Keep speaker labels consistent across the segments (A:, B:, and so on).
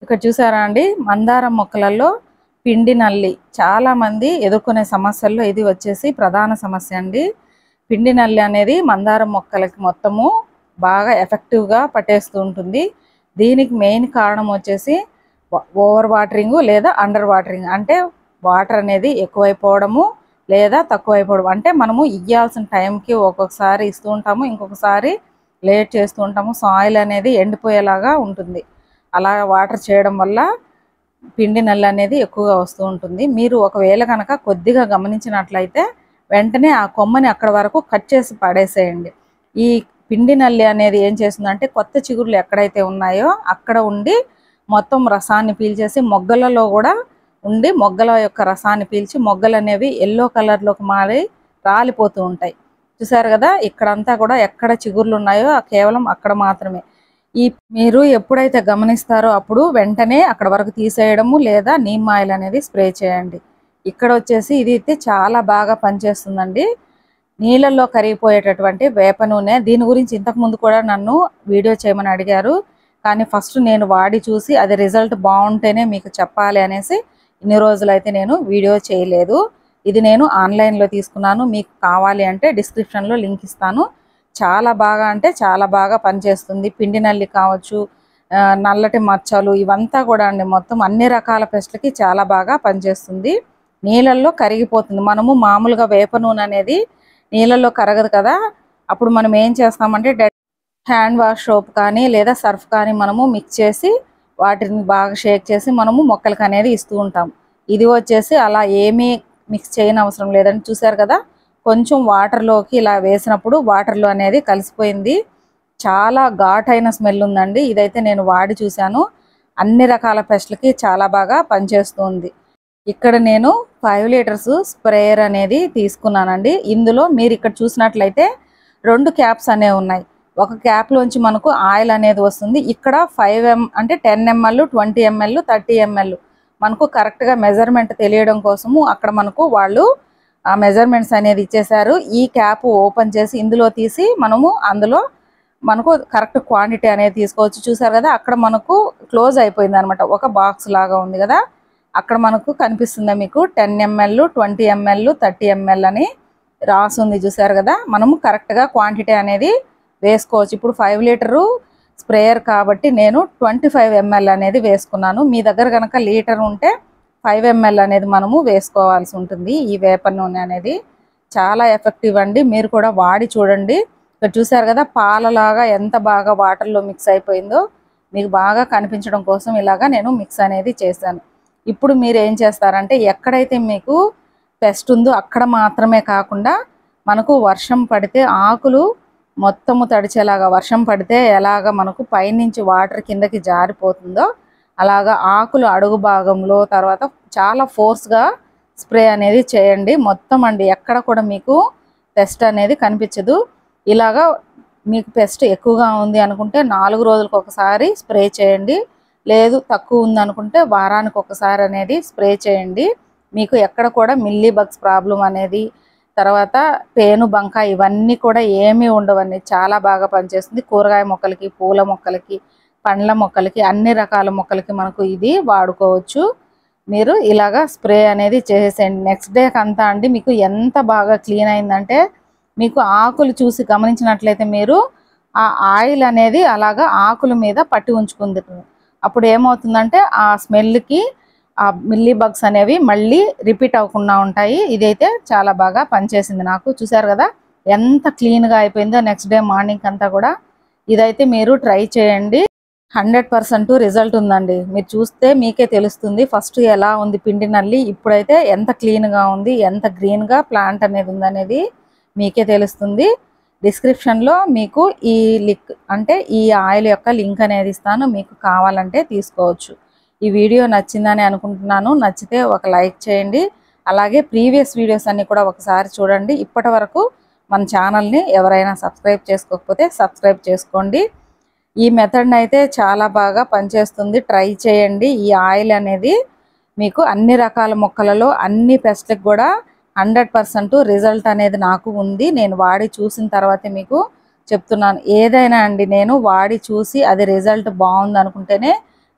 A: ఇక్కడ చూసారా అండి మందారం మొక్కలలో పిండి నల్లి చాలా మంది ఎదుర్కొనే సమస్యల్లో ఇది వచ్చేసి ప్రధాన సమస్య అండి పిండి నల్లి అనేది మందారం మొక్కలకి మొత్తము బాగా ఎఫెక్టివ్గా పట్టేస్తూ ఉంటుంది దీనికి మెయిన్ కారణం వచ్చేసి ఓవర్ వాటరింగ్ లేదా అండర్ వాటరింగ్ అంటే వాటర్ అనేది ఎక్కువైపోవడము లేదా తక్కువైపోవడం అంటే మనము ఇయ్యాల్సిన టైంకి ఒక్కొక్కసారి ఇస్తూ ఉంటాము ఇంకొకసారి లేట్ చేస్తూ ఉంటాము సాయిల్ అనేది ఎండిపోయేలాగా ఉంటుంది అలా వాటర్ చేయడం వల్ల పిండి నల్లి అనేది ఎక్కువగా వస్తూ ఉంటుంది మీరు ఒకవేళ కనుక కొద్దిగా గమనించినట్లయితే వెంటనే ఆ కొమ్మని అక్కడ వరకు కట్ చేసి పడేసేయండి ఈ పిండి నల్లి అనేది ఏం చేస్తుందంటే కొత్త చిగుర్లు ఎక్కడైతే ఉన్నాయో అక్కడ ఉండి మొత్తం రసాన్ని పీల్చేసి మొగ్గలలో కూడా ఉండి మొగ్గల యొక్క రసాన్ని పీల్చి మొగ్గలు అనేవి ఎల్లో కలర్లోకి మారి రాలిపోతూ ఉంటాయి చూసారు కదా ఇక్కడంతా కూడా ఎక్కడ చిగుర్లు ఉన్నాయో కేవలం అక్కడ మాత్రమే ఈ మీరు ఎప్పుడైతే గమనిస్తారో అప్పుడు వెంటనే అక్కడ వరకు తీసేయడము లేదా నీమ్ ఆయిల్ అనేది స్ప్రే చేయండి ఇక్కడ వచ్చేసి ఇది అయితే చాలా బాగా పనిచేస్తుందండి నీళ్ళల్లో కరిగిపోయేటటువంటి వేప నూనె దీని గురించి ఇంతకు ముందు కూడా నన్ను వీడియో చేయమని అడిగారు కానీ ఫస్ట్ నేను వాడి చూసి అది రిజల్ట్ బాగుంటేనే మీకు చెప్పాలి అనేసి ఇన్ని రోజులు అయితే నేను వీడియో చేయలేదు ఇది నేను ఆన్లైన్లో తీసుకున్నాను మీకు కావాలి అంటే డిస్క్రిప్షన్లో లింక్ ఇస్తాను చాలా బాగా అంటే చాలా బాగా పనిచేస్తుంది పిండి నల్లి కావచ్చు ఆ, నల్లటి మచ్చలు ఇవంతా కూడా అండి మొత్తం అన్ని రకాల పెస్ట్లకి చాలా బాగా పనిచేస్తుంది నీళ్ళల్లో కరిగిపోతుంది మనము మామూలుగా వేప నూనె అనేది నీళ్ళల్లో కరగదు కదా అప్పుడు మనం ఏం చేస్తామంటే డె- హ్యాండ్ వాష్ సోప్ కానీ లేదా సర్ఫ్ కానీ మనము మిక్స్ చేసి వాటిని బాగా షేక్ చేసి మనము మొక్కలకి అనేది ఇస్తూ ఉంటాం ఇది వచ్చేసి అలా ఏమీ మిక్స్ చేయని అవసరం లేదని చూసారు కదా కొంచెం వాటర్లోకి ఇలా వేసినప్పుడు వాటర్లో అనేది కలిసిపోయింది చాలా ఘాటైన స్మెల్ ఉందండి ఇదైతే నేను వాడి చూశాను అన్ని రకాల పెస్ట్లకి చాలా బాగా పనిచేస్తుంది ఇక్కడ నేను ఫైవ్ లీటర్స్ స్ప్రేయర్ అనేది తీసుకున్నానండి ఇందులో మీరు ఇక్కడ చూసినట్లయితే రెండు క్యాప్స్ అనేవి ఉన్నాయి ఒక క్యాప్లోంచి మనకు ఆయిల్ అనేది వస్తుంది ఇక్కడ ఫైవ్ ఎం అంటే ten ML twenty ML thirty ML మనకు కరెక్ట్గా మెజర్మెంట్ తెలియడం కోసము అక్కడ మనకు వాళ్ళు ఆ మెజర్మెంట్స్ అనేది ఇచ్చేశారు ఈ క్యాప్ ఓపెన్ చేసి ఇందులో తీసి మనము అందులో మనకు కరెక్ట్ క్వాంటిటీ అనేది తీసుకోవచ్చు చూసారు కదా అక్కడ మనకు క్లోజ్ అయిపోయింది అనమాట ఒక బాక్స్ లాగా ఉంది కదా అక్కడ మనకు కనిపిస్తుందా మీకు ten ML twenty ML thirty ML అని రాసుంది చూసారు కదా మనము కరెక్ట్గా క్వాంటిటీ అనేది వేసుకోవచ్చు ఇప్పుడు ఫైవ్ లీటరు స్ప్రేయర్ కాబట్టి నేను ట్వంటీ ఫైవ్ ఎంఎల్ అనేది వేసుకున్నాను మీ దగ్గర కనుక లీటర్ ఉంటే ఫైవ్ ఎంఎల్ అనేది మనము వేసుకోవాల్సి ఉంటుంది ఈ వేప నూనె అనేది చాలా ఎఫెక్టివ్ అండి మీరు కూడా వాడి చూడండి ఇక్కడ చూసారు కదా పాలలాగా ఎంత బాగా వాటర్లో మిక్స్ అయిపోయిందో మీకు బాగా కనిపించడం కోసం ఇలాగా నేను మిక్స్ అనేది చేశాను ఇప్పుడు మీరు ఏం చేస్తారంటే ఎక్కడైతే మీకు పెస్ట్ ఉందో అక్కడ మాత్రమే కాకుండా మనకు వర్షం పడితే ఆకులు మొత్తము తడిచేలాగా వర్షం పడితే ఎలాగ మనకు పైనుంచి వాటర్ కిందకి జారిపోతుందో అలాగా ఆకులు అడుగు భాగంలో తర్వాత చాలా ఫోర్స్గా స్ప్రే అనేది చేయండి మొత్తం అండి ఎక్కడ కూడా మీకు పెస్ట్ అనేది కనిపించదు ఇలాగా మీకు పెస్ట్ ఎక్కువగా ఉంది అనుకుంటే నాలుగు రోజులకు ఒకసారి స్ప్రే చేయండి లేదు తక్కువ ఉంది అనుకుంటే వారానికి ఒకసారి అనేది స్ప్రే చేయండి మీకు ఎక్కడ కూడా మిల్లీ బగ్స్ ప్రాబ్లం అనేది తర్వాత పేను బంక ఇవన్నీ కూడా ఏమీ ఉండవండి చాలా బాగా పనిచేస్తుంది కూరగాయ మొక్కలకి పూల మొక్కలకి పండ్ల మొక్కలకి అన్ని రకాల మొక్కలకి మనకు ఇది వాడుకోవచ్చు మీరు ఇలాగా స్ప్రే అనేది చేసేయండి నెక్స్ట్ డేకి అంతా అండి మీకు ఎంత బాగా క్లీన్ అయిందంటే మీకు ఆకులు చూసి గమనించినట్లయితే మీరు ఆ ఆయిల్ అనేది అలాగా ఆకుల మీద పట్టి ఉంచుకుంది అప్పుడు ఏమవుతుందంటే ఆ స్మెల్కి ఆ మిల్లీ బగ్స్ అనేవి మళ్ళీ రిపీట్ అవ్వకుండా ఉంటాయి ఇదైతే చాలా బాగా పనిచేసింది నాకు చూసారు కదా ఎంత క్లీన్గా అయిపోయిందో నెక్స్ట్ డే మార్నింగ్ అంతా కూడా ఇదైతే మీరు ట్రై చేయండి హండ్రెడ్ పర్సెంట్ రిజల్ట్ ఉందండి మీరు చూస్తే మీకే తెలుస్తుంది ఫస్ట్ ఎలా ఉంది పిండి నల్లి ఇప్పుడైతే ఎంత క్లీన్గా ఉంది ఎంత గ్రీన్గా ప్లాంట్ అనేది ఉందనేది మీకే తెలుస్తుంది డిస్క్రిప్షన్లో మీకు ఈ లిక్ అంటే ఈ ఆయిల్ యొక్క లింక్ అనేది ఇస్తాను మీకు కావాలంటే తీసుకోవచ్చు ఈ వీడియో నచ్చిందని అనుకుంటున్నాను నచ్చితే ఒక లైక్ చేయండి అలాగే ప్రీవియస్ వీడియోస్ అన్ని కూడా ఒకసారి చూడండి ఇప్పటి వరకు మన ఛానల్ని ఎవరైనా సబ్స్క్రైబ్ చేసుకోకపోతే సబ్స్క్రైబ్ చేసుకోండి ఈ మెథడ్ని అయితే చాలా బాగా పనిచేస్తుంది ట్రై చేయండి ఈ ఆయిల్ అనేది మీకు అన్ని రకాల మొక్కలలో అన్ని పెస్ట్లకు కూడా హండ్రెడ్ పర్సెంట్ రిజల్ట్ అనేది నాకు ఉంది నేను వాడి చూసిన తర్వాతే మీకు చెప్తున్నాను ఏదైనా అండి నేను వాడి చూసి అది రిజల్ట్ బాగుంది అనుకుంటేనే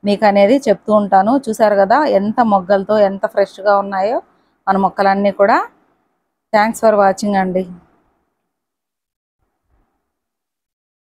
A: మీకు అనేది చెప్తూ ఉంటాను చూసారు కదా ఎంత మొగ్గలతో ఎంత ఫ్రెష్గా ఉన్నాయో మన మొక్కలన్నీ కూడా థ్యాంక్స్ ఫర్ వాచింగ్ అండి